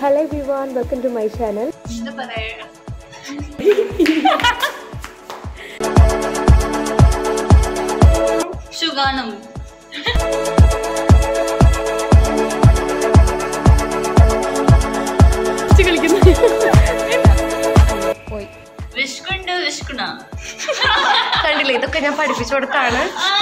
Hello Vivaan welcome to my channel എന്താ പറയാ സുഗാനം പോയി വിഷ്കുണ്ട് വിഷ്കുണ കണ്ടില്ലേ ഇതൊക്കെ ഞാൻ പഠിപ്പിച്ചു കൊടുത്താണ്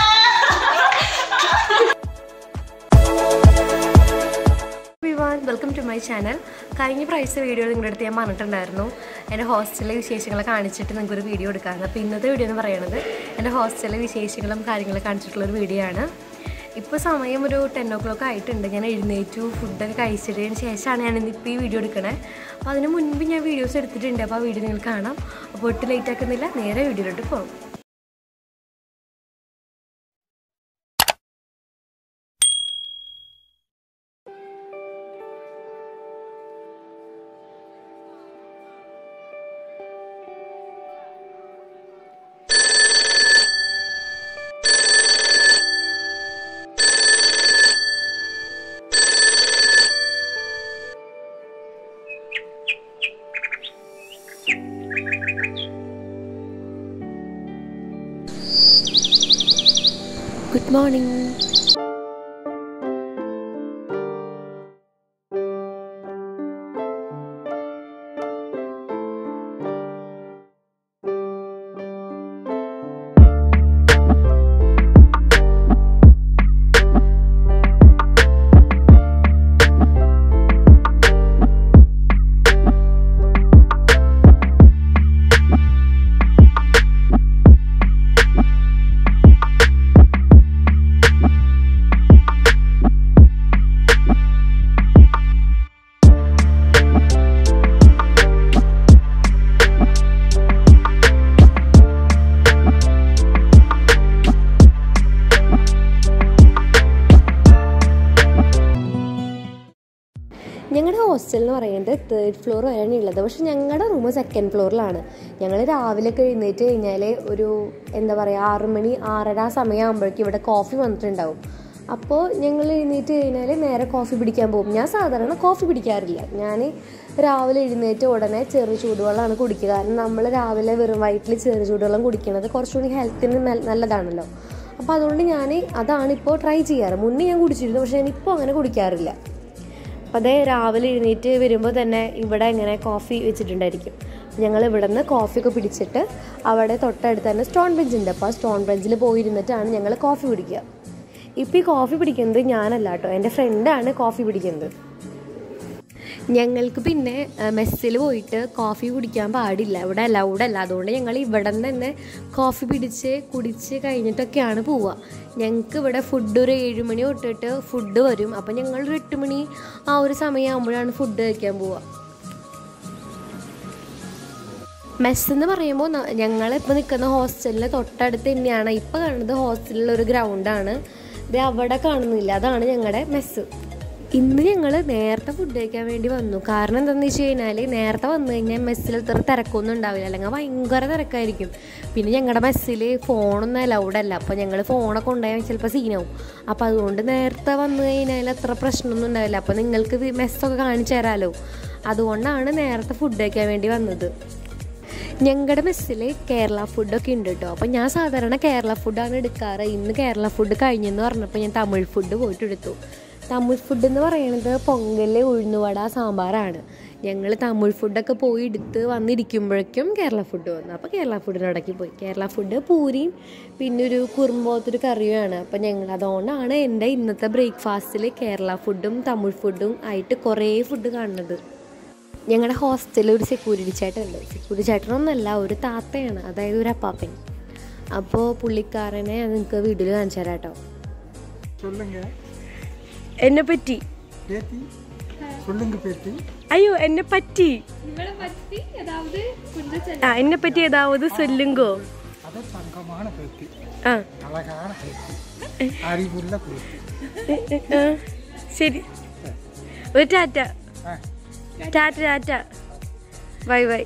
Vivaan welcome to my channel കഴിഞ്ഞ പ്രാവശ്യത്തെ വീഡിയോ നിങ്ങളുടെ അടുത്ത് ഞാൻ പറഞ്ഞിട്ടുണ്ടായിരുന്നു എൻ്റെ ഹോസ്റ്റലിലെ വിശേഷങ്ങൾ കാണിച്ചിട്ട് നിങ്ങൾക്കൊരു വീഡിയോ എടുക്കാമെന്ന് അപ്പോൾ ഇന്നത്തെ വീഡിയോ എന്ന് പറയുന്നത് എൻ്റെ ഹോസ്റ്റലിലെ വിശേഷങ്ങളും കാര്യങ്ങളും കാണിച്ചിട്ടുള്ളൊരു വീഡിയോ ആണ് ഇപ്പോൾ സമയം ഒരു ടെൻ ഓ ക്ലോക്ക് ആയിട്ടുണ്ട് ഞാൻ എഴുന്നേറ്റു ഫുഡൊക്കെ കഴിച്ചതിന് ശേഷമാണ് ഞാൻ ഇന്നിപ്പോൾ ഈ വീഡിയോ എടുക്കണേ അപ്പോൾ അതിന് മുൻപ് ഞാൻ വീഡിയോസ് എടുത്തിട്ടുണ്ട് അപ്പോൾ ആ വീഡിയോ നിങ്ങൾ കാണാം അപ്പോൾ ഒട്ടും ലേറ്റ് ആക്കുന്നില്ല നേരെ വീഡിയോയിലോട്ട് പോകും ഗുഡ് മോർണിംഗ് ഞങ്ങളുടെ ഹോസ്റ്റൽ എന്ന് പറയുന്നത് തേർഡ് ഫ്ലോർ വരെയാണ് ഉള്ളത് പക്ഷെ ഞങ്ങളുടെ റൂം സെക്കൻഡ് ഫ്ലോറിലാണ് ഞങ്ങൾ രാവിലെ ഒക്കെ എഴുന്നേറ്റ് കഴിഞ്ഞാൽ ഒരു എന്താ പറയുക ആറ് മണി ആറര ആ സമയമാകുമ്പോഴേക്കും ഇവിടെ കോഫി വന്നിട്ടുണ്ടാവും അപ്പോൾ ഞങ്ങൾ എഴുന്നേറ്റ് കഴിഞ്ഞാൽ നേരെ കോഫി പിടിക്കാൻ പോകും ഞാൻ സാധാരണ കോഫി പിടിക്കാറില്ല ഞാൻ രാവിലെ എഴുന്നേറ്റ് ഉടനെ ചെറു ചൂടുവെള്ളമാണ് കുടിക്കുക കാരണം നമ്മൾ രാവിലെ വെറും വയറ്റിൽ ചെറു ചൂടുവെള്ളം കുടിക്കുന്നത് കുറച്ചുകൂടി ഹെൽത്തിന് നല്ല- നല്ലതാണല്ലോ അപ്പോൾ അതുകൊണ്ട് ഞാൻ അതാണ് ഇപ്പോൾ ട്രൈ ചെയ്യാറ് മുന്നേ ഞാൻ കുടിച്ചിരുന്നു പക്ഷേ ഞാൻ ഇപ്പോൾ അങ്ങനെ കുടിക്കാറില്ല അപ്പം അതേ രാവിലെ എഴുന്നേറ്റ് വരുമ്പോൾ തന്നെ ഇവിടെ ഇങ്ങനെ കോഫി വെച്ചിട്ടുണ്ടായിരിക്കും ഞങ്ങൾ ഇവിടെ നിന്ന് കോഫിയൊക്കെ പിടിച്ചിട്ട് അവിടെ തൊട്ടടുത്ത് തന്നെ സ്റ്റോൺ ബെഞ്ച് ഉണ്ട് അപ്പോൾ ആ സ്റ്റോൺ ബെഞ്ചിൽ പോയിരുന്നിട്ടാണ് ഞങ്ങൾ കോഫി പിടിക്കുക ഇപ്പോൾ ഈ കോഫി പിടിക്കുന്നത് ഞാനല്ല കേട്ടോ എൻ്റെ ഫ്രണ്ടാണ് കോഫി പിടിക്കുന്നത് ഞങ്ങൾക്ക് പിന്നെ മെസ്സിൽ പോയിട്ട് കോഫി കുടിക്കാൻ പാടില്ല ഇവിടെ അലൗഡ് അല്ല അതുകൊണ്ട് ഞങ്ങൾ ഇവിടെ നിന്ന് തന്നെ കോഫി പിടിച്ച് കുടിച്ച് കഴിഞ്ഞിട്ടൊക്കെയാണ് പോവുക ഞങ്ങൾക്ക് ഇവിടെ ഫുഡ് ഒരു ഏഴ് മണി തൊട്ടിട്ട് ഫുഡ് വരും അപ്പം ഞങ്ങൾ ഒരു എട്ട് മണി ആ ഒരു സമയമാകുമ്പോഴാണ് ഫുഡ് കഴിക്കാൻ പോവുക മെസ്സ് എന്ന് പറയുമ്പോൾ ഞങ്ങളിപ്പോൾ നിൽക്കുന്ന ഹോസ്റ്റലിൽ തൊട്ടടുത്ത് തന്നെയാണ് ഇപ്പോൾ കാണുന്നത് ഹോസ്റ്റലിലുള്ള ഒരു ഗ്രൗണ്ടാണ് ഇത് അവിടെ കാണുന്നില്ല അതാണ് ഞങ്ങളുടെ മെസ്സ് ഇന്ന് ഞങ്ങൾ നേരത്തെ ഫുഡ് കഴിക്കാൻ വേണ്ടി വന്നു കാരണം എന്താണെന്ന് വെച്ച് കഴിഞ്ഞാൽ നേരത്തെ വന്നു കഴിഞ്ഞാൽ മെസ്സിൽ ഇത്ര തിരക്കൊന്നും ഉണ്ടാവില്ല അല്ലെങ്കിൽ ഭയങ്കര തിരക്കായിരിക്കും പിന്നെ ഞങ്ങളുടെ മെസ്സിൽ ഫോണൊന്നും അലൗഡ് അല്ല അപ്പോൾ ഞങ്ങൾ ഫോണൊക്കെ ഉണ്ടായാൽ ചിലപ്പോൾ സീനാവും അപ്പോൾ അതുകൊണ്ട് നേരത്തെ വന്നു കഴിഞ്ഞാൽ അത്ര പ്രശ്നമൊന്നും ഉണ്ടാവില്ല അപ്പോൾ നിങ്ങൾക്ക് ഇത് മെസ്സൊക്കെ കാണിച്ചു തരാമല്ലോ അതുകൊണ്ടാണ് നേരത്തെ ഫുഡ് കഴിക്കാൻ വേണ്ടി വന്നത് ഞങ്ങളുടെ മെസ്സിൽ കേരള ഫുഡൊക്കെ ഉണ്ട് കേട്ടോ അപ്പം ഞാൻ സാധാരണ കേരള ഫുഡാണ് എടുക്കാറ് ഇന്ന് കേരള ഫുഡ് കഴിഞ്ഞെന്ന് പറഞ്ഞപ്പോൾ ഞാൻ തമിഴ് ഫുഡ് പോയിട്ട് എടുത്തു തമിഴ് ഫുഡ് എന്ന് പറയുന്നത് പൊങ്കല് ഉഴുന്നുവട സാമ്പാറാണ് ഞങ്ങൾ തമിഴ് ഫുഡൊക്കെ പോയി എടുത്ത് വന്നിരിക്കുമ്പോഴേക്കും കേരള ഫുഡ് വന്നു അപ്പോൾ കേരള ഫുഡിന് ഇടയ്ക്ക് പോയി കേരള ഫുഡ് പൂരിയും പിന്നെ ഒരു കുറുമ്പോത്തൊരു കറിയുമാണ് അപ്പോൾ ഞങ്ങൾ അതുകൊണ്ടാണ് എൻ്റെ ഇന്നത്തെ ബ്രേക്ക്ഫാസ്റ്റിൽ കേരള ഫുഡും തമിഴ് ഫുഡും ആയിട്ട് കുറേ ഫുഡ് കാണുന്നത് ഞങ്ങളുടെ ഹോസ്റ്റലിൽ ഒരു സെക്യൂരിറ്റി ചേട്ടനുണ്ട് സെക്യൂരിറ്റി ചേട്ടനൊന്നല്ല ഒരു താത്തയാണ് അതായത് ഒരു അപ്പാപ്പൻ അപ്പോൾ പുള്ളിക്കാരനെ നിങ്ങൾക്ക് വീഡിയോയിൽ കാണിച്ചു തരാം കേട്ടോ சொல்லுங்க എന്നെ പറ്റി பேத்தி சொல்லுங்க பேத்தி അയ്യോ എന്നെ പറ്റി ആ എന്നെ പറ്റി ഏതാവത് സൊല്ലുങ്കോ அது தங்கமான பேத்தி ആ அழகான பேத்தி அறிவுள்ள பேத்தி ഏ, ഏ, ആ, ശരി ഒരു ടാറ്റ ஆ ടാറ്റ ടാറ്റ ബൈ ബൈ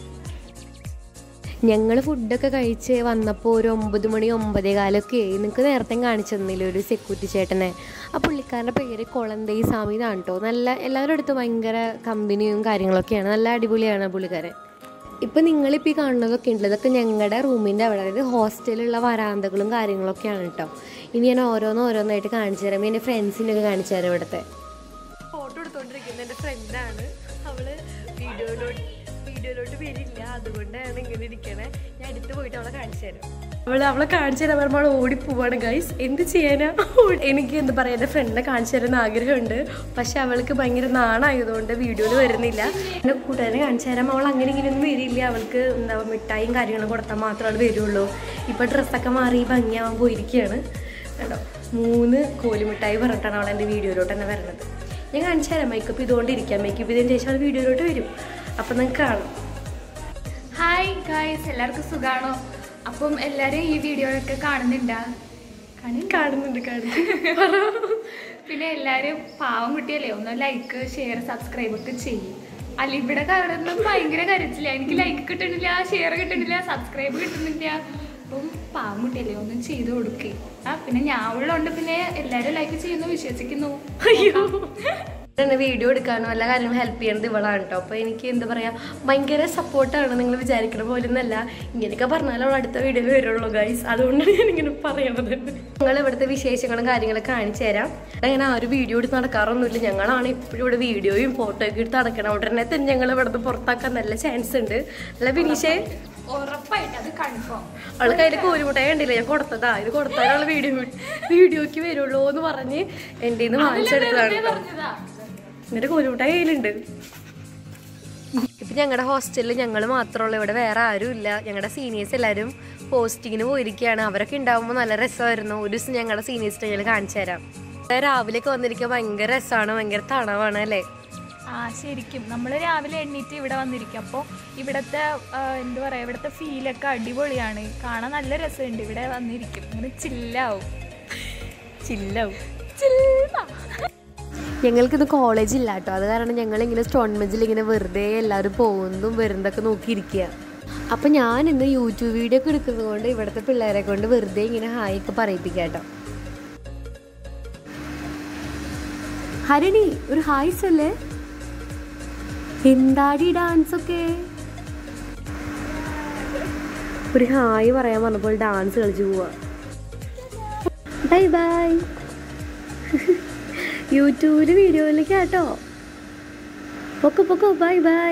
ഞങ്ങൾ ഫുഡൊക്കെ കഴിച്ച് വന്നപ്പോൾ ഒരു ഒമ്പത് മണി ഒമ്പതേ കാലൊക്കെ ആയി നിങ്ങൾക്ക് നേരത്തെ കാണിച്ചു തന്നില്ല ഒരു സെക്യൂരിറ്റി ചേട്ടനെ ആ പുള്ളിക്കാരൻ്റെ പേര് കൊളന്തൈ സ്വാമി എന്നാണ് കേട്ടോ നല്ല എല്ലാവരുടെ അടുത്തും ഭയങ്കര കമ്പനിയും കാര്യങ്ങളൊക്കെയാണ് നല്ല അടിപൊളിയാണ് പുള്ളിക്കാരൻ ഇപ്പം നിങ്ങളിപ്പോൾ ഈ കാണുന്നതൊക്കെ ഉണ്ടല്ലോ ഇതൊക്കെ ഞങ്ങളുടെ റൂമിൻ്റെ അവിടെ അതായത് ഹോസ്റ്റലിലുള്ള വരാന്തകളും കാര്യങ്ങളൊക്കെയാണ് കേട്ടോ ഇനി ഞാൻ ഓരോന്ന് ഓരോന്നായിട്ട് കാണിച്ചു തരാം എൻ്റെ ഫ്രണ്ട്സിനൊക്കെ കാണിച്ചു തരാം ഇവിടുത്തെ ഫോട്ടോ എടുത്തോണ്ടിരിക്കുന്ന എൻ്റെ ഫ്രണ്ടാണ് അവള് വീഡിയോയിലോട്ട് വീഡിയോയിലോട്ട് വരില്ല അതുകൊണ്ടാണ് ഇങ്ങനെ ഇരിക്കണേ ഞാൻ അടുത്ത് പോയിട്ട് അവളെ കാണിച്ചു തരാം അവള് അവളെ കാണിച്ചു തരാൻ പറയുമ്പോൾ അവൾ ഓടിപ്പോവാണ് ഗൈസ് എന്ത് ചെയ്യാനാ എനിക്ക് എന്താ പറയുക എൻ്റെ ഫ്രണ്ടിനെ കാണിച്ചു തരാൻ ആഗ്രഹമുണ്ട് പക്ഷെ അവൾക്ക് ഭയങ്കര നാണായതുകൊണ്ട് വീഡിയോയിൽ വരുന്നില്ല എൻ്റെ കൂട്ടുകാരെ കാണിച്ചു തരാം അവൾ അങ്ങനെ ഇങ്ങനെയൊന്നും വരില്ല അവൾക്ക് എന്താ മിഠായും കാര്യങ്ങളും കൊടുത്താൽ മാത്രമേ അവൾ വരുള്ളൂ ഇപ്പോൾ ഡ്രസ്സൊക്കെ മാറി ഭംഗിയാവാൻ പോയിരിക്കുകയാണ് കേട്ടോ മൂന്ന് കോലുമിഠായി പറഞ്ഞിട്ടാണ് അവൾ എൻ്റെ വീഡിയോയിലോട്ട് തന്നെ വരുന്നത് ഞാൻ കാണിച്ചു തരാം മേക്കപ്പ് ചെയ്തുകൊണ്ടിരിക്കാം മേക്കപ്പ് ചെയ്തതിന് ശേഷം അവൾ വീഡിയോയിലോട്ട് വരും അപ്പം നിങ്ങൾക്ക് കാണാം ഹായ് ഗായ്സ് എല്ലാവർക്കും സുഖാണോ അപ്പം എല്ലാവരും ഈ വീഡിയോയൊക്കെ കാണുന്നുണ്ടാ കാണി കാണുന്നുണ്ട് കാണുന്നുണ്ട് പിന്നെ എല്ലാവരും പാവം കുട്ടിയല്ലേ ഒന്ന് ലൈക്ക് ഷെയർ സബ്സ്ക്രൈബ് ഒക്കെ ചെയ്യും അല്ല ഇവിടെ കാണുന്ന ഭയങ്കര കരച്ചില്ല എനിക്ക് ലൈക്ക് കിട്ടണില്ല ഷെയർ കിട്ടണില്ല സബ്സ്ക്രൈബ് കിട്ടുന്നില്ല അപ്പം പാവം കുട്ടിയല്ലേ ഒന്നും ചെയ്തു കൊടുക്കേ ആ പിന്നെ ഞാൻ ഉള്ളതുകൊണ്ട് പിന്നെ എല്ലാവരും ലൈക്ക് ചെയ്യുന്നു വിശ്വസിക്കുന്നു അയ്യോ എന്നെ വീഡിയോ എടുക്കാനും എല്ലാ കാര്യങ്ങളും ഹെൽപ്പ് ചെയ്യുന്നത് ഇവളാണ് കേട്ടോ അപ്പോൾ എനിക്ക് എന്താ പറയുക ഭയങ്കര സപ്പോർട്ടാണ് നിങ്ങൾ വിചാരിക്കുന്ന പോലെ ഒന്നല്ല ഇങ്ങനെയൊക്കെ പറഞ്ഞാലും അവൾ അടുത്ത വീഡിയോയിൽ വരുള്ളൂ ഗൈസ് അതുകൊണ്ടാണ് ഞാൻ ഇങ്ങനെ പറയണത് ഞങ്ങൾ ഇവിടുത്തെ വിശേഷങ്ങളും കാര്യങ്ങളൊക്കെ കാണിച്ചു തരാം അങ്ങനെ ആരും വീഡിയോ എടുത്ത് നടക്കാറൊന്നുമില്ല ഞങ്ങളാണ് ഇപ്പോഴും ഇവിടെ വീഡിയോയും ഫോട്ടോയൊക്കെ എടുത്ത് നടക്കണം ഉടനെ തന്നെ ഞങ്ങൾ ഇവിടുന്ന് പുറത്താക്കാൻ നല്ല ചാൻസ് ഉണ്ട് അല്ല ബിനീഷേ ഉറപ്പായിട്ട് അത് കൺഫേം അവള് കയ്യിൽ കോരുമുട്ടായി കണ്ടില്ല ഞാൻ കൊടുത്തതാ ഇത് കൊടുത്താൽ അവള് വീഡിയോ വീഡിയോക്ക് വരുള്ളൂ എന്ന് പറഞ്ഞ് എൻ്റെ നിന്ന് വാങ്ങിച്ചെടുത്തതാണ് കേട്ടോ പറഞ്ഞതാ എന്നിട്ട് കോരുമുട്ടായി കയ്യിലുണ്ട് ഇപ്പൊ ഞങ്ങളുടെ ഹോസ്റ്റലിൽ ഞങ്ങൾ മാത്രമുള്ളൂ ഇവിടെ വേറെ ആരും ഇല്ല ഞങ്ങളുടെ സീനിയേഴ്സ് എല്ലാവരും പോസ്റ്റിങ്ങിന് പോയിരിക്കുകയാണ് അവരൊക്കെ ഉണ്ടാവുമ്പോൾ നല്ല രസമായിരുന്നു ഒരു ദിവസം ഞങ്ങളുടെ സീനിയേഴ്സ് ഞങ്ങൾ കാണിച്ചു തരാം ഇവിടെ രാവിലെയൊക്കെ വന്നിരിക്കാൻ ഭയങ്കര രസമാണ് ഭയങ്കര തണവാണ് അല്ലേ ആ ശരിക്കും നമ്മൾ രാവിലെ എണ്ണീറ്റ് ഇവിടെ വന്നിരിക്കും അപ്പോൾ ഇവിടുത്തെ ആ, എന്താ പറയുക ഇവിടുത്തെ ഫീലൊക്കെ അടിപൊളിയാണ് കാണാൻ നല്ല രസമുണ്ട് ഇവിടെ വന്നിരിക്കും ഇങ്ങനെ ചില്ലാവും ചില്ലാവും ചില്ല ഞങ്ങൾക്കിത് കോളേജ് ഇല്ല കേട്ടോ അത് കാരണം ഞങ്ങൾ ഇങ്ങനെ സ്റ്റോൺ ബെഞ്ചിൽ ഇങ്ങനെ വെറുതെ എല്ലാവരും പോകുന്നതും വരുന്നതൊക്കെ നോക്കിയിരിക്കുക അപ്പം ഞാൻ ഇന്ന് യൂട്യൂബ് വീഡിയോ ഒക്കെ എടുക്കുന്നത് കൊണ്ട് ഇവിടുത്തെ പിള്ളേരെ കൊണ്ട് വെറുതെ ഇങ്ങനെ ഹായ് ഒക്കെ പറയിപ്പിക്കാം കേട്ടോ ഹരണി ഒരു ഹായ് സല്ലേ എന്താടി ഡാൻസ് ഒക്കെ ഒരു ഹായ് പറയാൻ പറഞ്ഞപ്പോൾ ഡാൻസ് കളിച്ചു പോവാ ബൈ ബൈ യൂട്യൂബിൽ വീഡിയോയിലേക്ക് കേട്ടോ പൊക്കോ പൊക്കോ ബൈ ബൈ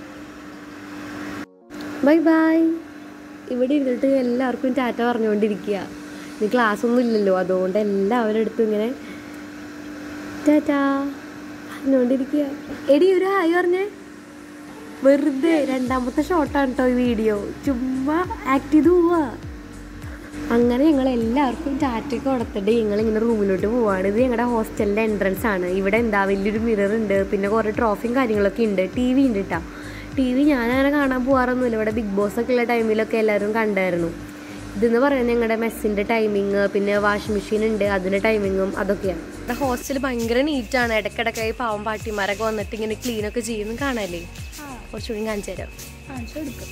ബൈ ബൈ ഇവിടെ ഇരുന്നിട്ട് എല്ലാവർക്കും ടാറ്റ പറഞ്ഞുകൊണ്ടിരിക്കുക ഇനി ക്ലാസ് ഒന്നും ഇല്ലല്ലോ അതുകൊണ്ട് എല്ലാവരുടെ അടുത്തും ഇങ്ങനെ ടാറ്റാ പറഞ്ഞുകൊണ്ടിരിക്കുക എടി ഒരു ഹായ് പറഞ്ഞേ വെറുതെ രണ്ടാമത്തെ ഷോട്ടാണ് കേട്ടോ ഈ വീഡിയോ ചുമ്മാ ആക്ട് ചെയ്ത് പോവാ അങ്ങനെ ഞങ്ങൾ എല്ലാവർക്കും ടാറ്റയ്ക്ക് കൊടുത്തിട്ട് ഞങ്ങൾ ഇങ്ങനെ റൂമിലോട്ട് പോവാണ് ഇത് ഞങ്ങളുടെ ഹോസ്റ്റലിൻ്റെ എൻട്രൻസ് ആണ് ഇവിടെ എന്താ വലിയൊരു മിറർ ഉണ്ട് പിന്നെ കുറേ ട്രോഫിയും കാര്യങ്ങളൊക്കെ ഉണ്ട് ടി വി ഉണ്ട് കേട്ടോ ടി വി ഞാൻ അങ്ങനെ കാണാൻ പോകാറൊന്നുമില്ല ഇവിടെ ബിഗ് ബോസ് ഒക്കെ ഉള്ള ടൈമിലൊക്കെ എല്ലാവരും കണ്ടായിരുന്നു ഇതെന്ന് പറയുന്നത് ഞങ്ങളുടെ മെസ്സിൻ്റെ ടൈമിങ് പിന്നെ വാഷിംഗ് മെഷീൻ ഉണ്ട് അതിൻ്റെ ടൈമിങ്ങും അതൊക്കെയാണ് ഇവിടെ ഹോസ്റ്റൽ ഭയങ്കര നീറ്റാണ് ഇടയ്ക്കിടയ്ക്കായി പാവം പാട്ടിമാരൊക്കെ വന്നിട്ട് ഇങ്ങനെ ക്ലീനൊക്കെ ചെയ്യുന്നു കാണാല്ലേ കുറച്ചുകൂടി കാണിച്ചു തരാം കാണിച്ചു കൊടുക്കും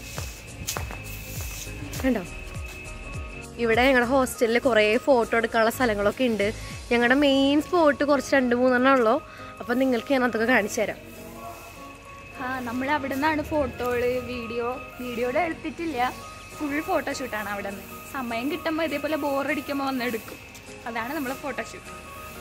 കണ്ടോ ഇവിടെ ഞങ്ങളുടെ ഹോസ്റ്റലിൽ കുറേ ഫോട്ടോ എടുക്കാനുള്ള സ്ഥലങ്ങളൊക്കെ ഉണ്ട് ഞങ്ങളുടെ മെയിൻ സ്പോട്ട് കുറച്ച് രണ്ട് മൂന്നെണ്ണം ഉള്ളൂ അപ്പം നിങ്ങൾക്ക് ഞാൻ അതൊക്കെ കാണിച്ചു തരാം ആ നമ്മൾ അവിടെ നിന്നാണ് ഫോട്ടോകള് വീഡിയോ വീഡിയോയുടെ എടുത്തിട്ടില്ല ഫുൾ ഫോട്ടോഷൂട്ടാണ് അവിടെ നിന്ന് സമയം കിട്ടുമ്പോൾ ഇതേപോലെ ബോറടിക്കുമ്പോൾ വന്നെടുക്കും അതാണ് നമ്മളെ ഫോട്ടോഷൂട്ട്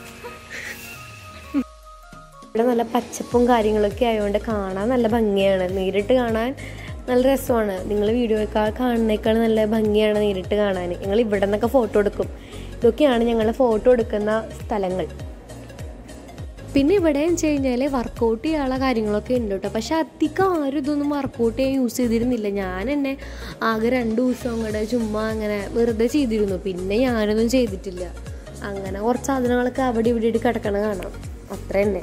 ഇവിടെ നല്ല പച്ചപ്പും കാര്യങ്ങളൊക്കെ ആയതുകൊണ്ട് കാണാൻ നല്ല ഭംഗിയാണ് നേരിട്ട് കാണാൻ നല്ല രസമാണ് നിങ്ങൾ വീഡിയോക്കാൾ കാണുന്നേക്കാൾ നല്ല ഭംഗിയാണ് നേരിട്ട് കാണാൻ ഞങ്ങൾ ഇവിടെ നിന്നൊക്കെ ഫോട്ടോ എടുക്കും ഇതൊക്കെയാണ് ഞങ്ങൾ ഫോട്ടോ എടുക്കുന്ന സ്ഥലങ്ങൾ പിന്നെ ഇവിടെ എന്ന് വെച്ച് കഴിഞ്ഞാൽ വർക്കൗട്ട് ചെയ്യാനുള്ള കാര്യങ്ങളൊക്കെ ഉണ്ട് കേട്ടോ പക്ഷെ അധികം ആരും ഇതൊന്നും വർക്കൗട്ട് ചെയ്യാൻ യൂസ് ചെയ്തിരുന്നില്ല ഞാൻ എന്നെ ആകെ രണ്ട് ദിവസം അങ്ങോട്ട് ചുമ്മാ അങ്ങനെ വെറുതെ ചെയ്തിരുന്നു പിന്നെ ഞാനൊന്നും ചെയ്തിട്ടില്ല അങ്ങനെ കുറച്ച് സാധനങ്ങളൊക്കെ അവിടെ ഇവിടെ ഇട്ട് കിടക്കണ കാണാം അത്ര തന്നെ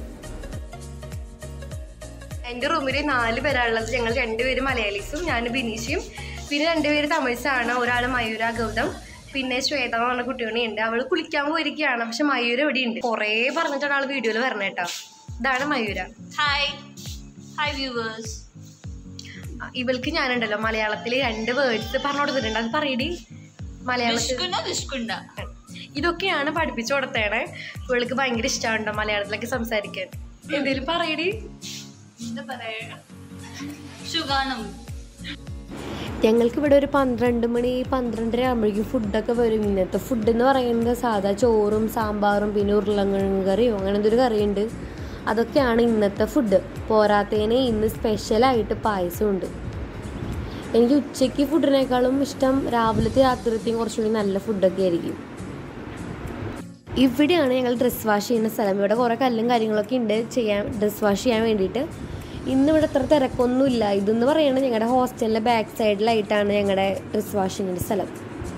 എൻ്റെ റൂമിൽ നാല് പേരാണുള്ളത് ഞങ്ങൾ രണ്ടുപേരും മലയാളീസും ഞാൻ ബിനീഷും പിന്നെ രണ്ടുപേര് തമിഴ്സാണ് ഒരാൾ മയൂര ഗൗതം പിന്നെ ശ്വേത എന്ന് പറഞ്ഞ കുട്ടിയോണി ഉണ്ട് അവള് കുളിക്കാൻ പോയിരിക്കുകയാണ് പക്ഷെ മയൂര ഇവിടെ ഉണ്ട് കുറേ പറഞ്ഞിട്ടാണ് ആള് വീഡിയോയിൽ പറഞ്ഞേട്ടാ ഇതാണ് മയൂര ഹായ് ഹായ് വ്യൂവേഴ്സ് ആ, ഇവൾക്ക് ഞാനുണ്ടല്ലോ മലയാളത്തിൽ രണ്ട് വേർഡ്സ് പറഞ്ഞു കൊടുത്തിട്ടുണ്ട് അത് പറയടി മലയാളത്തിൽ വിഷ്കുണ്ട വിഷ്കുണ്ട ഇതൊക്കെയാണ് പഠിപ്പിച്ചു കൊടുത്തേണേ ഇവൾക്ക് ഭയങ്കര ഇഷ്ടമുണ്ടോ മലയാളത്തിലൊക്കെ സംസാരിക്കാൻ എന്തേലും പറയടി എന്താ പറയാ സുഖാണം ഞങ്ങൾക്ക് ഇവിടെ ഒരു പന്ത്രണ്ട് മണി പന്ത്രണ്ടര ആകുമ്പോഴേക്കും ഫുഡൊക്കെ വരും ഇന്നത്തെ ഫുഡ് എന്ന് പറയുന്നത് സാധാ ചോറും സാമ്പാറും പിന്നെ ഉരുളക്കിഴങ്ങ് കറിയോ അങ്ങനെ എന്തൊരു കറിയുണ്ട് അതൊക്കെയാണ് ഇന്നത്തെ ഫുഡ് പോരാത്തതിന് ഇന്ന് സ്പെഷ്യലായിട്ട് പായസമുണ്ട് എനിക്ക് ഉച്ചയ്ക്ക് ഫുഡിനേക്കാളും ഇഷ്ടം രാവിലത്തെ രാത്രിത്തെയും കുറച്ചുകൂടി നല്ല ഫുഡൊക്കെ ആയിരിക്കും ഇവിടെയാണ് ഞങ്ങൾ ഡ്രസ് വാഷ് ചെയ്യുന്ന സ്ഥലം ഇവിടെ കുറേ കല്ലും കാര്യങ്ങളൊക്കെ ഉണ്ട് ചെയ്യാൻ ഡ്രസ് വാഷ് ചെയ്യാൻ വേണ്ടിയിട്ട് ഇന്ന് ഇവിടെ അത്ര തിരക്കൊന്നുമില്ല ഇതെന്ന് പറയുന്നത് ഞങ്ങളുടെ ഹോസ്റ്റലിൻ്റെ ബാക്ക് സൈഡിലായിട്ടാണ് ഞങ്ങളുടെ ഡ്രസ് വാഷിങ്ങിൻ്റെ സ്ഥലം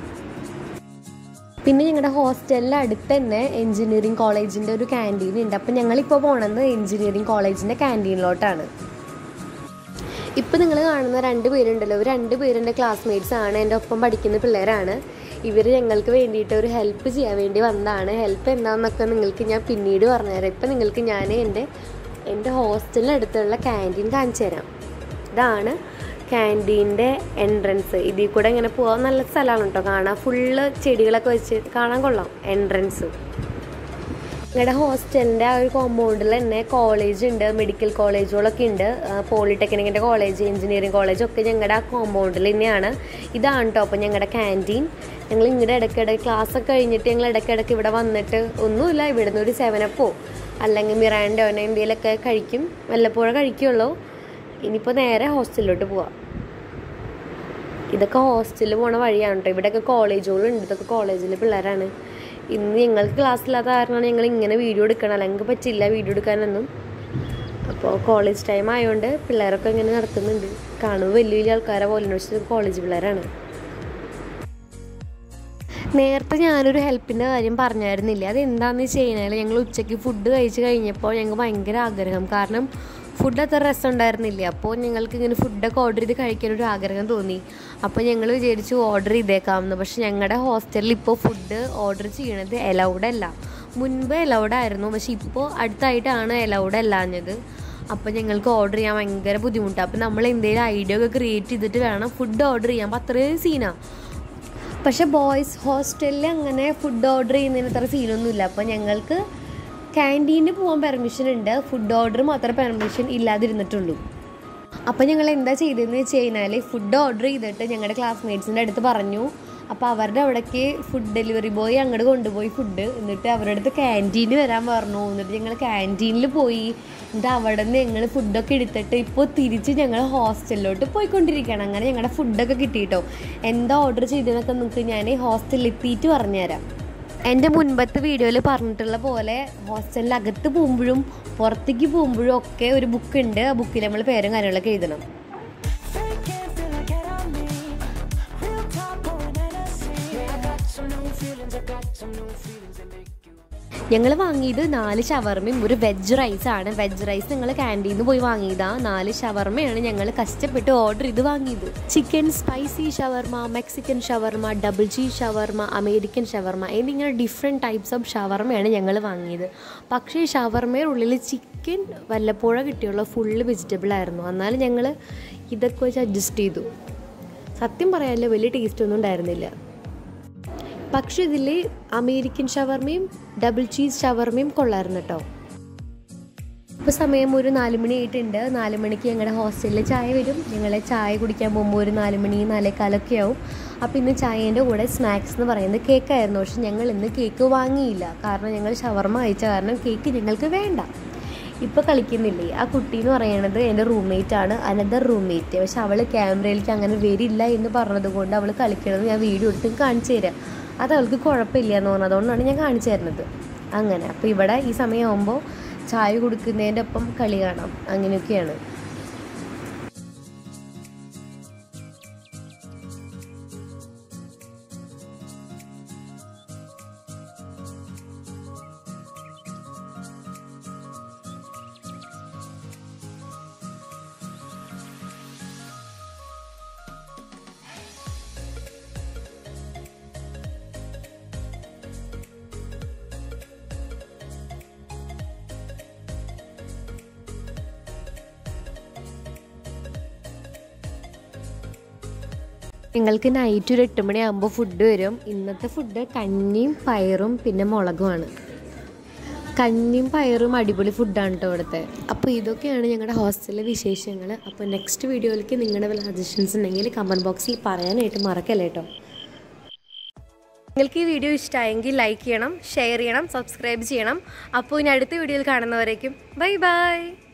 പിന്നെ ഞങ്ങളുടെ ഹോസ്റ്റലിൻ്റെ അടുത്ത് തന്നെ എഞ്ചിനീയറിംഗ് കോളേജിൻ്റെ ഒരു ക്യാൻറ്റീൻ ഉണ്ട് അപ്പം ഞങ്ങളിപ്പോൾ പോണത് എഞ്ചിനീയറിംഗ് കോളേജിൻ്റെ ക്യാൻറ്റീനിലോട്ടാണ് ഇപ്പം നിങ്ങൾ കാണുന്ന രണ്ട് പേരുണ്ടല്ലോ ഇവർ രണ്ട് പേരെൻ്റെ ക്ലാസ്മേറ്റ്സ് ആണ് എൻ്റെ ഒപ്പം പഠിക്കുന്ന പിള്ളേരാണ് ഇവർ ഞങ്ങൾക്ക് വേണ്ടിയിട്ട് ഒരു ഹെൽപ്പ് ചെയ്യാൻ വേണ്ടി വന്നതാണ് ഹെൽപ്പ് എന്താണെന്നൊക്കെ നിങ്ങൾക്ക് ഞാൻ പിന്നീട് പറഞ്ഞുതരാം ഇപ്പം നിങ്ങൾക്ക് ഞാൻ എൻ്റെ എൻ്റെ ഹോസ്റ്റലിനടുത്തുള്ള ക്യാൻറ്റീൻ കാണിച്ചു തരാം ഇതാണ് ക്യാൻറ്റീൻ്റെ എൻട്രൻസ് ഇതിൽ കൂടെ ഇങ്ങനെ പോകാൻ നല്ല സ്ഥലമാണ് കേട്ടോ കാണാൻ ഫുള്ള് ചെടികളൊക്കെ വെച്ച് കാണാൻ കൊള്ളാം എൻട്രൻസ് ഞങ്ങളുടെ ഹോസ്റ്റലിൻ്റെ ആ ഒരു കോമ്പൗണ്ടിൽ തന്നെ കോളേജ് ഉണ്ട് മെഡിക്കൽ കോളേജുകളൊക്കെ ഉണ്ട് പോളിടെക്നിക്കിൻ്റെ കോളേജ് എഞ്ചിനീയറിംഗ് കോളേജ് ഒക്കെ ഞങ്ങളുടെ ആ കോമ്പൗണ്ടിൽ തന്നെയാണ് ഇതാണ് കേട്ടോ അപ്പോൾ ഞങ്ങളുടെ ക്യാൻറ്റീൻ ഞങ്ങൾ ഇങ്ങോട്ട് ഇടയ്ക്കിടയ്ക്ക് ക്ലാസ് ഒക്കെ കഴിഞ്ഞിട്ട് ഞങ്ങൾ ഇടയ്ക്കിടയ്ക്ക് ഇവിടെ വന്നിട്ട് ഒന്നുമില്ല ഇവിടുന്ന് ഒരു സെവനപ്പോ അല്ലെങ്കിൽ മിറാൻഡോ അങ്ങനെ എന്തെങ്കിലുമൊക്കെ കഴിക്കും വല്ലപ്പോഴും കഴിക്കുള്ളൂ ഇനിയിപ്പോൾ നേരെ ഹോസ്റ്റലിലോട്ട് പോവാം ഇതൊക്കെ ഹോസ്റ്റലിൽ പോണ വഴിയാണ് കേട്ടോ ഇവിടെയൊക്കെ കോളേജുകളുണ്ട് ഇതൊക്കെ കോളേജിലെ പിള്ളേരാണ് ഇന്ന് ഞങ്ങൾക്ക് ക്ലാസ് ഇല്ലാത്ത കാരണമാണ് ഞങ്ങൾ ഇങ്ങനെ വീഡിയോ എടുക്കണം അല്ലെങ്കിൽ പറ്റില്ല വീഡിയോ എടുക്കാനൊന്നും അപ്പോൾ കോളേജ് ടൈം ആയതുകൊണ്ട് പിള്ളേരൊക്കെ ഇങ്ങനെ നടത്തുന്നുണ്ട് കാണുമ്പോൾ വലിയ വലിയ ആൾക്കാരെ പോലെ പക്ഷേ ഇത് കോളേജ് പിള്ളേരാണ് നേരത്തെ ഞാനൊരു ഹെൽപ്പിൻ്റെ കാര്യം പറഞ്ഞായിരുന്നില്ല അത് എന്താണെന്ന് വെച്ച് കഴിഞ്ഞാൽ ഞങ്ങൾ ഉച്ചയ്ക്ക് ഫുഡ് കഴിച്ച് കഴിഞ്ഞപ്പോൾ ഞങ്ങൾക്ക് ഭയങ്കര ആഗ്രഹം കാരണം ഫുഡ് അത്ര രസം ഉണ്ടായിരുന്നില്ല അപ്പോൾ ഞങ്ങൾക്ക് ഇങ്ങനെ ഫുഡൊക്കെ ഓർഡർ ചെയ്ത് കഴിക്കാനൊരു ആഗ്രഹം തോന്നി അപ്പോൾ ഞങ്ങൾ വിചാരിച്ചു ഓർഡർ ചെയ്തേക്കാമെന്ന് പക്ഷെ ഞങ്ങളുടെ ഹോസ്റ്റലിൽ ഇപ്പോൾ ഫുഡ് ഓർഡർ ചെയ്യണത് എലൗഡ് അല്ല മുൻപ് എലൗഡ് ആയിരുന്നു പക്ഷെ ഇപ്പോൾ അടുത്തായിട്ടാണ് എലൗഡ് അല്ലാഞ്ഞത് അപ്പോൾ ഞങ്ങൾക്ക് ഓർഡർ ചെയ്യാൻ ഭയങ്കര ബുദ്ധിമുട്ടാണ് അപ്പോൾ നമ്മൾ എന്തെങ്കിലും ഐഡിയ ഒക്കെ ക്രിയേറ്റ് ചെയ്തിട്ട് വേണം ഫുഡ് ഓർഡർ ചെയ്യാൻ അപ്പോൾ അത്രയും സീനാണ് പക്ഷെ ബോയ്സ് ഹോസ്റ്റലിൽ അങ്ങനെ ഫുഡ് ഓർഡർ ചെയ്യുന്നതിന് അത്ര സീനൊന്നുമില്ല അപ്പോൾ ഞങ്ങൾക്ക് ക്യാൻറ്റീനിൽ പോകാൻ പെർമിഷൻ ഉണ്ട് ഫുഡ് ഓർഡർ മാത്രമേ പെർമിഷൻ ഇല്ലാതിരുന്നിട്ടുള്ളൂ അപ്പോൾ ഞങ്ങൾ എന്താ ചെയ്തതെന്ന് വെച്ച് കഴിഞ്ഞാൽ ഫുഡ് ഓർഡർ ചെയ്തിട്ട് ഞങ്ങളുടെ ക്ലാസ്മേറ്റ്സിൻ്റെ അടുത്ത് പറഞ്ഞു അപ്പോൾ അവരുടെ അവിടേക്ക് ഫുഡ് ഡെലിവറി ബോയ് അങ്ങോട്ട് കൊണ്ടുപോയി ഫുഡ് എന്നിട്ട് അവരുടെ അടുത്ത് ക്യാൻറ്റീനിൽ വരാൻ പറഞ്ഞു എന്നിട്ട് ഞങ്ങൾ ക്യാൻറ്റീനിൽ പോയി എന്നിട്ട് അവിടെ നിന്ന് ഞങ്ങൾ ഫുഡൊക്കെ എടുത്തിട്ട് ഇപ്പോൾ തിരിച്ച് ഞങ്ങൾ ഹോസ്റ്റലിലോട്ട് പോയിക്കൊണ്ടിരിക്കുകയാണ് അങ്ങനെ ഞങ്ങളുടെ ഫുഡൊക്കെ കിട്ടിയിട്ടോ എന്താ ഓർഡർ ചെയ്തതെന്നൊക്കെ നിങ്ങൾക്ക് ഞാൻ ഹോസ്റ്റലിൽ എത്തിയിട്ട് പറഞ്ഞുതരാം എൻ്റെ മുൻപത്തെ വീഡിയോയിൽ പറഞ്ഞിട്ടുള്ള പോലെ ഹോസ്റ്റലിൽ അകത്ത് പോകുമ്പോഴും പുറത്തേക്ക് പോകുമ്പോഴും ഒക്കെ ഒരു ബുക്ക് ഉണ്ട് ആ ബുക്കിൽ നമ്മൾ പേരും കാര്യങ്ങളൊക്കെ എഴുതണം Fake it till I get on me. Real talk, pouring Hennessy. Yeah, I got some new feelings. I got some new feelings that make you. ഞങ്ങൾ വാങ്ങിയത് നാല് ഷവർമയും ഒരു വെജ് റൈസാണ് വെജ് റൈസ് ഞങ്ങൾ ക്യാൻറ്റീനിൽ നിന്ന് പോയി വാങ്ങിയതാ നാല് ഷവർമയാണ് ഞങ്ങൾ കഷ്ടപ്പെട്ട് ഓർഡർ ചെയ്ത് വാങ്ങിയത് chicken spicy shawarma Mexican shawarma double cheese shawarma American shawarma എന്നിങ്ങനെ ഡിഫറെൻറ്റ് ടൈപ്സ് ഓഫ് ഷവർമയാണ് ഞങ്ങൾ വാങ്ങിയത് പക്ഷേ ഷവർമയുടെ ഉള്ളിൽ ചിക്കൻ വല്ലപ്പോഴേ കിട്ടിയുള്ള ഫുള്ള് വെജിറ്റബിൾ ആയിരുന്നു എന്നാലും ഞങ്ങൾ ഇതൊക്കെ വെച്ച് അഡ്ജസ്റ്റ് ചെയ്തു സത്യം പറയാമല്ലോ വലിയ ടേസ്റ്റ് ഒന്നും ഉണ്ടായിരുന്നില്ല പക്ഷെ ഇതിൽ അമേരിക്കൻ ഷവർമയും ഡബിൾ ചീസ് ഷവർമയും കൊള്ളായിരുന്നു കേട്ടോ ഇപ്പോൾ സമയം ഒരു നാല് മണി ആയിട്ടുണ്ട് നാല് മണിക്ക് ഞങ്ങളുടെ ഹോസ്റ്റലിൽ ചായ വരും ഞങ്ങൾ ചായ കുടിക്കാൻ പോകുമ്പോൾ ഒരു നാല് മണി നാലേക്കാലൊക്കെ ആവും അപ്പോൾ ഇന്ന് ചായേൻ്റെ കൂടെ സ്നാക്സ് എന്ന് പറയുന്നത് കേക്കായിരുന്നു പക്ഷെ ഞങ്ങൾ ഇന്ന് കേക്ക് വാങ്ങിയില്ല കാരണം ഞങ്ങൾ ഷവർമ കഴിച്ച കാരണം കേക്ക് ഞങ്ങൾക്ക് വേണ്ട ഇപ്പോൾ കളിക്കുന്നില്ലേ ആ കുട്ടി എന്ന് പറയുന്നത് എൻ്റെ റൂംമേറ്റ് ആണ് അനദർ റൂംമേറ്റ് പക്ഷെ അവൾ ക്യാമറയിലേക്ക് അങ്ങനെ വരില്ല എന്ന് പറഞ്ഞത് കൊണ്ട് അവൾ കളിക്കണത് ഞാൻ വീഡിയോ എടുത്ത് കാണിച്ചു തരാം അത് അവൾക്ക് കുഴപ്പമില്ല എന്ന് തോന്നുന്നു അതുകൊണ്ടാണ് ഞാൻ കാണിച്ചു തരുന്നത് അങ്ങനെ അപ്പോൾ ഇവിടെ ഈ സമയമാകുമ്പോൾ ചായ കൊടുക്കുന്നതിൻ്റെ ഒപ്പം കളി കാണാം അങ്ങനെയൊക്കെയാണ് ഞങ്ങൾക്ക് നൈറ്റ് ഒരു എട്ട് മണിയാകുമ്പോൾ ഫുഡ് വരും ഇന്നത്തെ ഫുഡ് കഞ്ഞിയും പയറും പിന്നെ മുളകുമാണ് കഞ്ഞിയും പയറും അടിപൊളി ഫുഡാണ് കേട്ടോ ഇവിടുത്തെ അപ്പോൾ ഇതൊക്കെയാണ് ഞങ്ങളുടെ ഹോസ്റ്റലിലെ വിശേഷങ്ങൾ അപ്പോൾ നെക്സ്റ്റ് വീഡിയോയിലേക്ക് നിങ്ങളുടെ വല്ല സജഷൻസ് ഉണ്ടെങ്കിൽ കമൻറ്റ് ബോക്സിൽ പറയാനായിട്ട് മറക്കല്ലേ കേട്ടോ നിങ്ങൾക്ക് ഈ വീഡിയോ ഇഷ്ടമായെങ്കിൽ ലൈക്ക് ചെയ്യണം ഷെയർ ചെയ്യണം സബ്സ്ക്രൈബ് ചെയ്യണം അപ്പോൾ ഇനി അടുത്ത വീഡിയോയിൽ കാണുന്നവരേക്കും ബൈ ബൈ